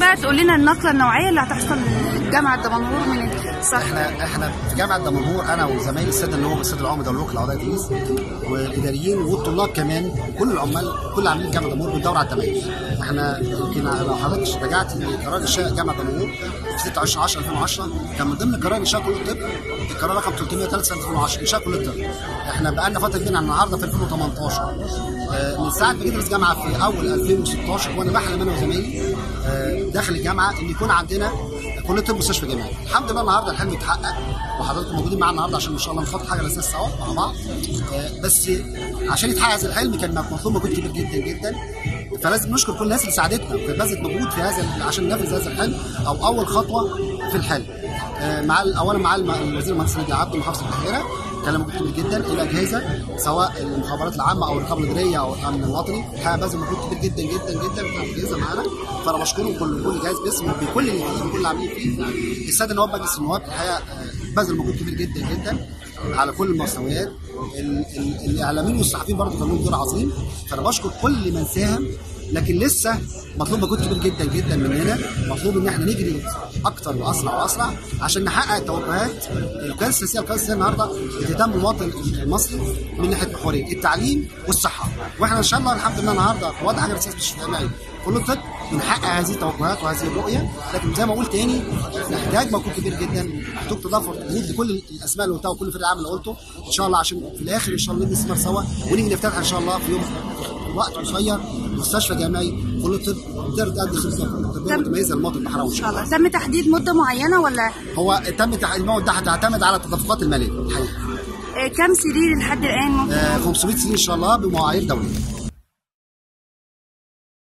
بقى تقول لنا النقله النوعيه اللي هتحصل لجامعه دمنهور من صح احنا احنا في جامعه دمنهور انا وزمايلي الساده اللي هم الساده العمده والوكلاء اعضاء الرئيس والاداريين والطلاب كمان وكل العمال كل عاملين جامعه دمنهور بندور على التميز احنا يمكن لو حضرتك رجعت لقرار انشاء جامعه دمنهور في 26 10 2010 كان من ضمن قرار انشاء كليه الطب القرار رقم 303 سنه 2010 انشاء كليه الطب احنا بقى لنا فتره كبيره عن النهارده في 2018 آه، من ساعه ما جيت رئيس جامعه في اول 2016 وانا بحلم انا وزمايلي آه، داخل الجامعه ان يكون عندنا كليه طب مستشفى جامعي الحمد لله النهارده الحلم اتحقق وحضراتكم موجودين معانا النهارده عشان ان شاء الله نخطط حاجه للاساس سوا مع بعض آه، بس عشان يتحقق هذا الحلم كان مطلوب مجهود كبير جدا جدا فلازم نشكر كل الناس اللي ساعدتنا وكانت بذلت مجهود في هذا عشان ننفذ هذا الحلم او اول خطوه في الحلم آه، مع اولا مع الم- الوزير المهندس نجي عبد محافظ البحيره كان مجهود كبير جدا الاجهزه سواء المخابرات العامه او الرقابه الاداريه او الامن الوطني الحقيقه بذل مجهود كبير جدا جدا جدا بتاع الاجهزه معانا فانا بشكرهم كل كل جهاز باسمه بكل اللي فيه بكل اللي عاملين فيه الساده النواب مجلس النواب الحقيقه آه، بذل مجهود كبير جدا جدا على كل المستويات ال- ال- الاعلاميين والصحفيين برضه كان لهم دور عظيم فانا بشكر كل من ساهم لكن لسه مطلوب مجهود كبير جدا جدا مننا مطلوب ان احنا نجري اكتر واسرع واسرع عشان نحقق التوجهات القياده السياسيه القياده السياسيه النهارده بتهتم بالمواطن المصري من ناحيه محورين التعليم والصحه واحنا ان شاء الله الحمد لله النهارده في وضع حاجه السياسي مش جامعي كل الطب بنحقق هذه التوجهات وهذه الرؤيه لكن زي ما قلت تاني نحتاج مجهود كبير جدا محتاج تضافر جهود لكل الاسماء اللي قلتها وكل فريق العمل اللي قلته ان شاء الله عشان في الاخر ان شاء الله نبني ثمار سوا ونيجي نفتتح ان شاء الله في يوم في وقت قصير مستشفى جامعي كل الطب تقدر تقدم خدمه طبيه متميزه للمواطن البحراوي ان ان شاء شاء الله الله تم تحديد مده معينه ولا هو تم تح- المواد ده هتعتمد على التدفقات الماليه الحقيقه آه، كم سرير لحد الان ممكن آه، 500 سنين ان شاء الله بمعايير دوليه